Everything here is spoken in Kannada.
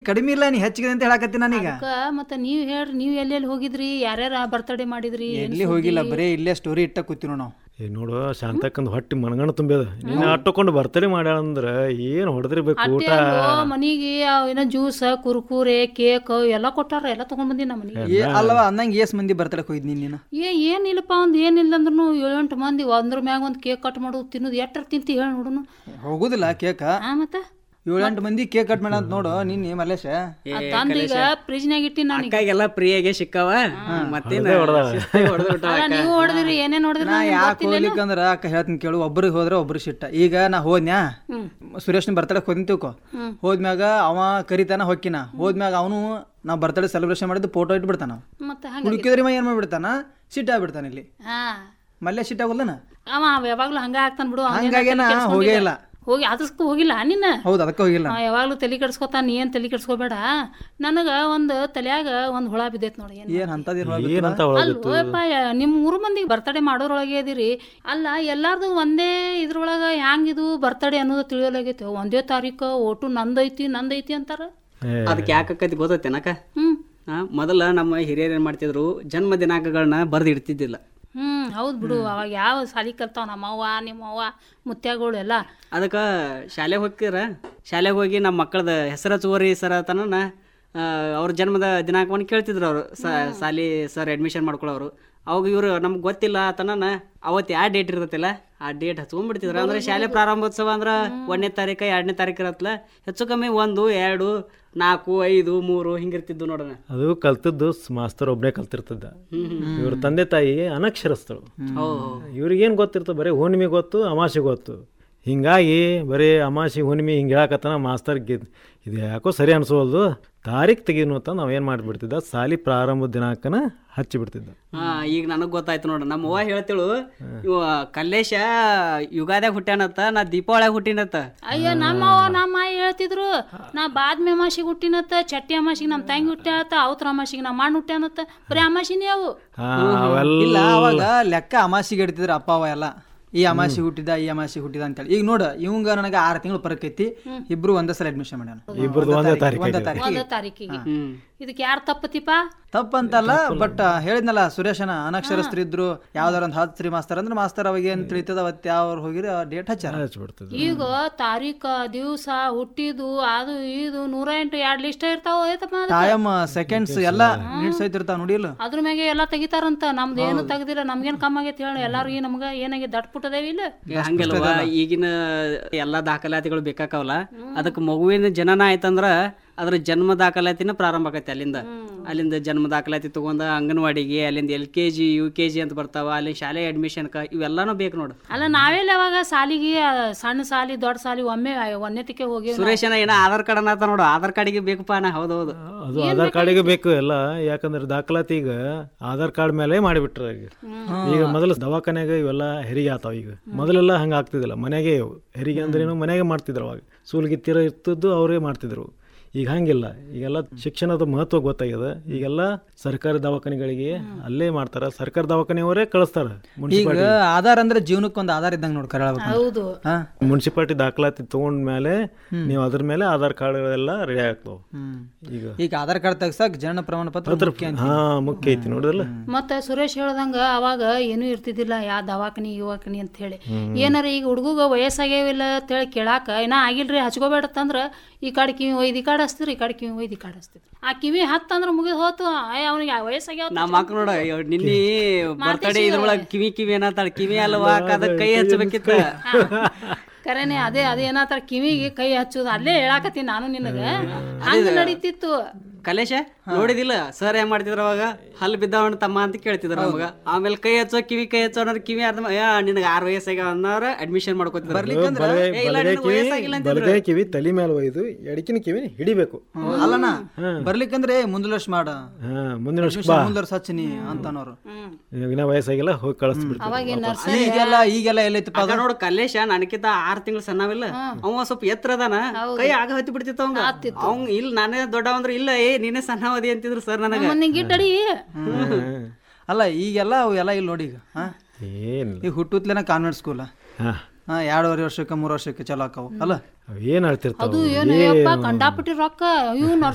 ಕಡಿಮೆ ಇಲ್ಲ ನೀ ಹೆಚ್ಚಿಗೆ ಅಂತ ಹೇಳಕತ್ತೀನಿ ನಾನೀಗ ಅದಕ್ಕ ಮತ್ತ ನೀವ್ ಹೇಳ್ರಿ ನೀವ್ ಎಲ್ಲೆಲ್ಲಿ ಹೋಗಿದ್ರಿ ಯಾರ್ಯಾರ ಬರ್ತಡೇ ಮಾಡಿದ್ರಿ ಏನ್ ಎಲ್ಲಿ ಹೋಗಿಲ್ಲ ಬರೀ ಇಲ್ಲೇ ಸ್ಟೋರಿ ಇಟ್ಟ ಕೂತಿರು ನಾವು ಈಗ ನೋಡು ಶಾಂತಕ್ಕಂದು ಹೊಟ್ಟಿ ಮನಗಣ ತುಂಬ್ಯದ ನೀನು ಆಟೋಕೊಂಡು ಬರ್ತಡೇ ಮಾಡ್ಯಾಳ ಅಂದ್ರೆ ಏನು ಹೊಡೆದಿರ್ಬೇಕು ಊಟ ಅಟ್ಟೆ ಅಲ್ವೋ ಮನಿಗೆ ಅವ್ ಏನೋ ಜ್ಯೂಸ್ ಕುರ್ಕುರೆ ಕೇಕ್ ಎಲ್ಲ ಕೊಟ್ಟಾರ ಎಲ್ಲ ತಗೊಂಡ್ ಬಂದಿ ನಮ್ಮ ಮನಿಗೆ ಏ ಅಲ್ವಾ ಅಂದಂಗೆ ಏಸ್ ಮಂದಿ ಬರ್ತಡಕ್ಕೆ ಹೋಗಿದ್ ನೀನು ಏ ಏನಿಲ್ಲಪ್ಪ ಒಂದ್ ಏನಿಲ್ಲ ಅಂದ್ರೂ ಏಳೆಂಟು ಮಂದಿ ಒಂದ್ರ ಮ್ಯಾಗ ಒಂದ್ ಕೇಕ್ ಕಟ್ ಮಾಡೋದು ತಿನ್ನೋದು ಎಟ್ಟರ್ ತಿಂತಿ ಹೇಳಿ ನೋಡುನು ಹೋಗುದಿಲ್ಲ ಕೇಕ ಆ ಮತ್ತ ಏಳೆಂಟು ಮಂದಿ ಕೇಕ್ ಕಟ್ ಮಾಡ ಅಂತ ನೋಡು ನಿನ್ನೆ ಮಲೇಶ ಅದ್ ತಂದ್ ಈಗ ಫ್ರಿಜ್ನಾಗ ಇಟ್ಟಿ ನಾನು ಅಕ್ಕಾಗೆಲ್ಲ ಫ್ರೀಯಾಗೆ ಸಿಕ್ಕಾವ ಮತ್ತೇನು ಅಲ್ಲ ನೀವು ಹೊಡೆದಿರಿ ಏನೇನ್ ಹೊಡೆದ್ರಿ ನಾ ಯಾಕೆ ಹೋಗ್ಲಿಕ್ಕಂದ್ರ ಅಕ್ಕ ಹೇಳ್ತೀನಿ ಕೇಳು ಒಬ್ರಿಗೆ ಹೋದ್ರೆ ಒಬ್ರು ಶಿಟ್ಟ ಈಗ ನಾ ಹೋದ್ನ್ಯಾ ಸುರೇಶ್ನ ಬರ್ತಡಕ್ಕೆ ಹೋದ್ನಿ ತಿಳ್ಕೊ ಹೋದ್ಮ್ಯಾಗ ಅವ ಕರಿತಾನ ಹೊಕ್ಕಿನ ಹೋದ್ಮ್ಯಾಗ ಅವನು ನಾವು ಬರ್ತಡೇ ಸೆಲೆಬ್ರೇಷನ್ ಮಾಡಿದ್ದು ಫೋಟೋ ಇಟ್ಬಿಡ್ತಾನ ಮತ್ತ ಹಂಗ ಹುಡುಕಿದ್ರೆ ಏನ್ ಮಾಡ್ಬಿಡ್ತಾನ ಸಿಟ್ಟ ಆಗ್ಬಿಡ್ತಾನ ಇಲ್ಲಿ ಹಾ ಮಲ್ಯ ಸಿಟ್ಟ ಆಗೋಲ್ಲನ ಅವ ಯಾವಾಗ್ಲೂ ಹಂಗ ಆಗ್ತಾನ ಬಿಡು ಅವ್ನ್ ಏನ್ ಹಂಗಾಗಿ ನಾ ತಲಿ ಕೆಡ್ಸ್ಕೊಂಡಿಲ್ಲ. ಹೋಗೇ ಇಲ್ಲ ಹೋಗಿ ಅದಕ್ಕೂ ಹೋಗಿಲ್ಲ ನಿನ್ನ ಹೌದು ಅದಕ್ಕೆ ಹೋಗಿಲ್ಲ ಅವ ಯಾವಾಗ್ಲೂ ತಲೆ ಕೆಡ್ಸ್ಕೊತಾನ ನೀ ಏನ್ ತಲೆ ಕೆಡ್ಸ್ಕೊಬೇಡ ನನಗ ಒಂದ್ ತಲ್ಯಾಗ ಒಂದ್ ಹುಳ ಬಿದ್ದೈತ್ ನೋಡಿ ಏನ್ ಏನ್ ಅಂತದ್ ಏನಂತ ಒಳಗೆ ಅಲ್ಲೋಯಪ್ಪ ನಿಮ್ ಮೂರು ಮಂದಿಗೆ ಬರ್ತಡೇ ಮಾಡೋರೊಳಗೆ ಇದೀರಿ ಅಲ್ಲ ಎಲ್ಲಾರ್ದು ಒಂದೇ ಇದ್ರೊಳಗ ಹ್ಯಾಂಗಿದು ಬರ್ತಡೇ ಅನ್ನೋದು ತಿಳಿಯೋಲಾಗೈತೆ ಒಂದೇ ತಾರೀಕು ಓಟು ನಂದೈತಿ ನಂದೈತಿ ಅಂತಾರ ಅದಕ್ಕೆ ಯಾಕಕ್ಕೈತಿ ಗೊತ್ತೈತೇನಕ್ಕ ಹ್ಮ್ ಆ, ಮೊದಲ ನಮ್ಮ ಹಿರಿಯರು ಏನ್ ಮಾಡ್ತಿದ್ರು ಜನ್ಮ ದಿನಾಂಕಗಳನ್ನ ಬರ್ದು ಇಡ್ತಿದ್ದಿಲ್ಲ ಹ್ಮ್ ಹೌದ್ ಬಿಡು ಅವಾಗ ಯಾವ ಸಾಲಿ ಕಲ್ತಾವ ನಮ್ಮವ್ವ ನಿಮ್ಮವ್ವ ಮುತ್ಯಾಗಳು ಎಲ್ಲ ಅದಕ್ಕೆ ಶಾಲೆಗೆ ಹೋಗ್ತಿರ ಶಾಲೆಗೆ ಹೋಗಿ ನಮ್ಮ ಮಕ್ಕಳದ ಹೆಸರ ಚೋರಿ ಸರ ತನನ ಅವ್ರ ಜನ್ಮದ ದಿನಾಂಕವನ್ನು ಕೇಳ್ತಿದ್ರು ಅವರು ಸಾಲಿ ಸರ್ ಅಡ್ಮಿಷನ್ ಮಾಡ್ಕೊಳ್ಳೋರು ಅವಾಗ ಇವರು ನಮ್ಗೆ ಗೊತ್ತಿಲ್ಲ ತನನ ಅವತ್ತು ಯಾವ ಡೇಟ್ ಇರ್ತೈತಿಲ್ಲ ಆ ಡೇಟ್ ಹಚ್ಕೊಂಡ್ಬಿಡ್ತಿದ್ರು ಅಂದ್ರೆ ಶಾಲೆ ಪ್ರಾರಂಭೋತ್ಸವ ಅಂದ್ರೆ ಒಂದನೇ ತಾರೀಕು ಎರಡನೇ ತಾರೀಕು ಇರತ್ತಲ್ಲ ಹೆಚ್ಚು ಕಮ್ಮಿ ಒಂದು ಎರಡು ನಾಲ್ಕು ಐದು ಮೂರು ಹಿಂಗಿರ್ತಿದ್ದು ನೋಡೋಣ ಅದು ಕಲ್ತದ್ದು ಸ್- ಮಾಸ್ತರ್ ಒಬ್ಬನೇ ಕಲ್ತಿರ್ತದ ಇವ್ರ ತಂದೆ ತಾಯಿ ಅನಕ್ಷರಸ್ಥಳು ಹೌದು ಇವ್ರಿಗೇನು ಗೊತ್ತಿರ್ತದೆ ಬರೀ ಹುಣ್ಣಿಮೆ ಗೊತ್ತು ಅಮಾಸೆ ಗೊತ್ತು ಹಿಂಗಾಗಿ ಬರೀ ಅಮಾಸೆ ಹುಣ್ಣಿಮೆ ಹಿಂಗೆ ಹೇಳಕತ್ತಾನ ಮಾಸ್ತರ್ ಗೆದ್ ಇದು ಯಾಕೋ ಸರಿ ಅನ್ಸೋಲ್ದು ತಾರೀಖ್ ತೆಗೀನು ಅಂತ ನಾವು ಏನು ಮಾಡಿಬಿಡ್ತಿದ್ದ ಸಾಲಿ ಪ್ರಾರಂಭ ದಿನಾಂಕನ ಹಚ್ಚಿಬಿಡ್ತಿದ್ದ ಹಾ ಈಗ ನನಗ್ ಗೊತ್ತಾಯ್ತು ನೋಡು ನಮ್ಮ ಅವ್ವ ಹೇಳ್ತಿಳು ಇವ ಕಲ್ಲೇಶ ಯುಗಾದ್ಯಾಗ ಹುಟ್ಟ್ಯಾನತ್ತ ನಾ ದೀಪಾವಳಿಯಾಗ ಹುಟ್ಟಿನತ್ತ ಅಯ್ಯೋ ನಮ್ಮ ಅವ್ವ ನಮ್ಮ ಆಯಿ ಹೇಳ್ತಿದ್ರು ನಾ ಬಾದ್ಮೆ ಅಮಾಸಿಗೆ ಹುಟ್ಟಿನತ್ತ ಚಟ್ಟಿ ಅಮಾಸಿಗೆ ನಮ್ಮ ತಂಗಿ ಹುಟ್ಟ್ಯಾತ ಅವತ್ರ ಅಮಾಸಿಗೆ ನಮ್ಮ ಮಣ್ಣು ಹುಟ್ಟ್ಯಾನತ್ತ ಬರೀ ಅಮಾಸಿನೇ ಅವು ಹಾಂ ಅವೆಲ್ಲ ಇಲ್ಲ ಅವಾಗ ಲೆಕ್ಕ ಅಮಾಸಿಗೆ ಇಡ್ತಿದ್ರು ಅಪ್ಪ ಅವ ಎಲ್ಲ ಈ ಅಮಾಸಿ ಹುಟ್ಟಿದ ಈ ಅಮಾಸಿ ಹುಟ್ಟಿದ ಅಂತೇಳಿ ಈಗ ನೋಡ ಇವಂಗ ನನಗೆ ಆರು ತಿಂಗಳು ಪರಕ್ ಐತಿ ಇಬ್ರು ಒಂದೇ ಸಲ ಅಡ್ಮಿಷನ್ ಮಾಡ್ಯಾನ ಇಬ್ರದ್ದು ಒಂದೇ ತಾರೀಕು ಒಂದೇ ಆಗಿದೆ. ತಾರೀಕಿಗೆ ಒಂದ ತಾರೀಕಿಗೆ ಇದಕ್ಕೆ ಯಾರು ತಪ್ಪತಿಪ್ಪ ತಪ್ಪಂತಲ್ಲ ಬಟ್ ಹೇಳಿದ್ನಲ್ಲ ಸುರೇಶನ ಅನಕ್ಷರಸ್ಥರು ಇದ್ರು ಯಾವ್ದಾರ ಒಂದು ಹತ್ತು ಶ್ರೀ ಮಾಸ್ತರ್ ಅಂದ್ರೆ ಮಾಸ್ತರ್ ಅವಾಗ ಏನ್ ತಿಳಿತದ ಅವತ್ತು ಯಾವ ಹೋಗಿರಿ ಡೇಟ್ ಹಚ್ಚಾರ ಹಚ್ಬಿಡ್ತದೆ ಈಗ ತಾರೀಕ ದಿವಸ ಹುಟ್ಟಿದು ಅದು ಇದು ನೂರ ಎಂಟು ಎರಡು ಲಿಸ್ಟ್ ಇರ್ತಾವ ಐತಪ್ಪ ಅದು. ಟೈಮ್ ಸೆಕೆಂಡ್ಸ್ ಎಲ್ಲ ನೀಡ್ಸ್ ಐತಿರ್ತಾವ ನೋಡಿಲ್ಲ ಅದ್ರ ಮ್ಯಾಗೆ ಎಲ್ಲ ತೆಗಿತಾರಂತ ನಮ್ದು ಏನು ತೆಗ್ದಿಲ್ಲ ನಮ್ಗೇನ್ ಕಮ್ಮಿ ಆಗೈತಿ ಹೇಳಿ ಎಲ್ಲಾರು ನಮ್ಗ ಏನಾಗೈತಿ ದಟ್ಬಿಟ್ಟದೇವಿ ಇಲ್ಲ ಹಂಗಲ್ವಾ ಈಗಿನ ಎಲ್ಲಾ ದಾಖಲಾತಿಗಳು ಬೇಕಾಕವಲ್ಲ ಅದಕ್ಕೆ ಮಗುವಿನ ಜನನ ಆಯ್ತಂದ್ರ ಅದ್ರ ಜನ್ಮ ದಾಖಲಾತಿನ ಪ್ರಾರಂಭ ಆಕೈತಿ ಅಲ್ಲಿಂದ ಅಲ್ಲಿಂದ ಜನ್ಮ ದಾಖಲಾತಿ ತಗೊಂಡ ಅಂಗನವಾಡಿಗೆ ಅಲ್ಲಿಂದ L K G U K G ಅಂತ ಬರ್ತಾವ ಅಲ್ಲಿ ಶಾಲೆ ಅಡ್ಮಿಷನ್ಕ ಇವೆಲ್ಲಾನು ಬೇಕು ನೋಡು ಅಲ್ಲ ನಾವೆಲ್ಲ ಅವಾಗ ಸಾಲಿಗೆ ಆ, ಸಣ್ಣ ಸಾಲಿ ದೊಡ್ಡ ಸಾಲಿ ಒಮ್ಮೆ ಒಂದನೇತಿಕೆ ಹೋಗಿ ಸುರೇಶನ ಏನ ಆಧಾರ್ ಕಾರ್ಡ್ ಅನ್ನತ್ತ ನೋಡು ಆಧಾರ್ ಕಾರ್ಡಿಗೆ ಬೇಕಪ್ಪ ನಾ ಹೌದೌದು ಅದು ಆಧಾರ್ ಕಾರ್ಡಿಗೆ ಬೇಕು ಎಲ್ಲ ಯಾಕಂದ್ರೆ ದಾಖಲಾತಿ ಈಗ ಆಧಾರ್ ಕಾರ್ಡ್ ಮೇಲೆ ಮಾಡಿಬಿಟ್ರೆ ಈಗ ಈಗ ಮೊದಲು ದವಾಖಾನ್ಯಾಗ ಇವೆಲ್ಲ ಹೆರಿಗೆ ಆತಾವ ಈಗ ಮೊದಲೆಲ್ಲ ಹಂಗೆ ಆಗ್ತಿದ್ದಿಲ್ಲ ಮನೆಗೆ ಇವು. ಹೆರಿಗೆ ಅಂದ್ರೇನು ಮನೆಗೆ ಮಾಡ್ತಿದ್ರು ಅವಾಗ ಸೂಲ್ಗಿತ್ತಿರ ಇರ್ತಿದ್ದು ಅವರೇ ಮಾಡ್ತಿದ್ರು ಈಗ ಹಂಗಿಲ್ಲ ಈಗೆಲ್ಲ ಶಿಕ್ಷಣದ ಮಹತ್ವ ಗೊತ್ತಾಗ್ಯದ ಈಗೆಲ್ಲ ಸರ್ಕಾರಿ ದವಾಖಾನೆಗಳಿಗೆ ಅಲ್ಲೇ ಮಾಡ್ತಾರ ಸರ್ಕಾರಿ ದವಾಖಾನೆಯವರೇ ಕಳಿಸ್ತಾರ ಈಗ ಮುನ್ಸಿಪಾಲ್ಟಿ ಆಧಾರ್ ಅಂದ್ರೆ ಜೀವನಕ್ಕೆ ಒಂದು ಆಧಾರ್ ಇದ್ದಂಗೆ ನೋಡಿ ಕರಾಳ ಹೌದು ಹಾ ಮುನ್ಸಿಪಾಲ್ಟಿ ದಾಖಲಾತಿ ತಗೊಂಡ ಮೇಲೆ ನೀವು ಅದ್ರ ಮೇಲೆ ಆಧಾರ್ ಕಾರ್ಡ್ ಎಲ್ಲ ರೆಡಿ ಆಗ್ತಾವ ಈಗ ಈಗ ಆಧಾರ್ ಕಾರ್ಡ್ ತೆಗ್ಸಕ್ ಜನನ ಪ್ರಮಾಣ ಪತ್ರ ಮುಖ್ಯ ಅಂತ. ಹಾ ಮುಖ್ಯ ಐತಿ ನೋಡಿದ್ರಲ್ಲ ಮತ್ತೆ ಸುರೇಶ್ ಹೇಳ್ದಂಗ ಅವಾಗ ಏನೂ ಇರ್ತಿದ್ದಿಲ್ಲ ಯಾ ದವಾಖಾನಿ ಯುವಕನಿ ಅಂತ ಹೇಳಿ ಏನಾರ ಈಗ ಹುಡುಗಗ ವಯಸ್ಸಾಗ್ಯಾವಿಲ್ಲ ಅಂತ ಹೇಳಿ ಕೇಳಾಕ ಏನ ಆಗಿಲ್ರಿ ಹಚ್ಕೋಬೇಡತ್ತಂದ್ರ ಈ ಕಡೆ ಕಿವಿ ಒಯ್ದು ಈ ಕಡೆ ಹಚ್ತಿರಿ ಈ ಕಡೆ ಕಿವಿ ಒಯ್ದು ಈ ಕಡೆ ಹಚ್ತಿರಿ ಆ ಕಿವಿ ಹತ್ತಂದ್ರ ಮುಗಿದ್ ಹೋತು ಅಯ್ಯ ಅವ್ನಿಗೆ ವಯಸ್ಸಾಗ್ಯಾವ ನಮ್ಮ ಮಕ್ಳು ನೋಡ ನಿನ್ನೆ ಬರ್ತಡೇ ಇದ್ರೊಳಗ ಕಿವಿ ಕಿವಿ ಏನಂತಾಳ ಕಿವಿ ಅಲ್ವಾ ಅದ ಕೈ ಹಚ್ಚಬೇಕಿತ್ತ ಕರೆನೆ ಅದೇ ಅದೇ ಏನತ್ತಾರ ಕಿವಿಗೆ ಕೈ ಹಚ್ಚೋದು ಅಲ್ಲೇ ಹೇಳಾಕತ್ತೀನಿ ನಾನು ನಿನಗ ಹಂಗ ನಡೀತಿತ್ತು ಕಲೇಶ ನೋಡಿದಿಲ್ಲ ಸರ್ ಏನ್ ಮಾಡ್ತಿದ್ರ ಅವಾಗ ಹಲ್ ಬಿದ್ದವಣ್ಣ ತಮ್ಮ ಅಂತ ಕೇಳ್ತಿದ್ರ ನಮಗ ಆಮೇಲೆ ಕೈ ಹಚ್ಚೋ ಕಿವಿ ಕೈ ಹಚ್ಚೋ ಅನ್ನೋರ್ ಕಿವಿ ಅರ್ಧ ನಿನಗ ಆರ್ ವಯಸ್ಸಾಗ ಅನ್ನೋರ ಅಡ್ಮಿಷನ್ ಮಾಡ್ಕೋತಿದ್ರ ಬರ್ಲಿಕ್ಕಂದ್ರ ಏ, ಇಲ್ಲ, ನಿನಗ್ ವಯಸ್ಸಾಗಿಲ್ಲ ಅಂತಿದ್ರು. ಬಲಗೈ ಕಿವಿ ತಲೆ ಮೇಲೆ ಒಯ್ದು ಎಡಕಿನ ಕಿವಿ ಹಿಡಿಬೇಕು ಅಲ್ಲನ ಬರ್ಲಿಕ್ಕಂದ್ರೆ ಮುಂದಿನ ವರ್ಷ ಮಾಡ ಹಾ ಮುಂದಿನ ವರ್ಷ Admission ಮುಂದಿನ ವರ್ಷ ಹಚ್ಚಿನಿ ಅಂತ ಅನ್ನೋರು ಇನ್ನ ವಯಸ್ಸಾಗಿಲ್ಲ ಹೋಗಿ ಕಳಿಸ್ಬಿಡ್ತಾರೆ ಅವಾಗ ನರ್ಸ್ ಈಗೆಲ್ಲ ಈಗೆಲ್ಲ ಎಲ್ಲೈತಪ್ಪ ಆಗ ನೋಡು ಕಲ್ಲೇಶ ನನಕಿಂತ ಆರ್ ತಿಂಗಳು ಸಣ್ಣವಿಲ್ಲ ಅವ ಸ್ವಲ್ಪ ಎತ್ತರ ಅದಾನ ಕೈ ಆಗ ಹತ್ತಿ ಬಿಡ್ತಿತ್ತು ಅವಂಗ ಅವಂಗ ಇಲ್ಲ ನಾನೇ ದೊಡ್ಡವ ಅಂದ್ರೆ ಇಲ್ಲ ಏ ನೀನೇ ಸಣ್ಣವದಿ ಅಂತಿದ್ರು ಸರ್ ನನಗ ಮೊನ್ನೆ ಗಿಟ್ಟಡಿ ಅಲ್ಲ ಈಗೆಲ್ಲ ಅವು ಎಲ್ಲ ಇಲ್ಲಿ ನೋಡಿ ಈಗ ಹಾ ಏನಿಲ್ಲ ಈಗ ಹುಟ್ಟುತ್ಲೇನ ಕಾನ್ವೆಂಟ್ ಸ್ಕೂಲ್ ಹಾ ಹಾ ಎರಡೂವರೆ ವರ್ಷಕ್ಕೆ ಮೂರು ವರ್ಷಕ್ಕೆ ಚಲೋ ಆಕಾವು ಅಲ್ಲ ಅವ್ ಏನ್ ಹೇಳ್ತಿರ್ತಾವ ಅದು ಏನಯ್ಯಪ್ಪ ಕಂಡಾಪಟ್ಟಿ ರೊಕ್ಕ ಇವ್ ನರ್ಸ್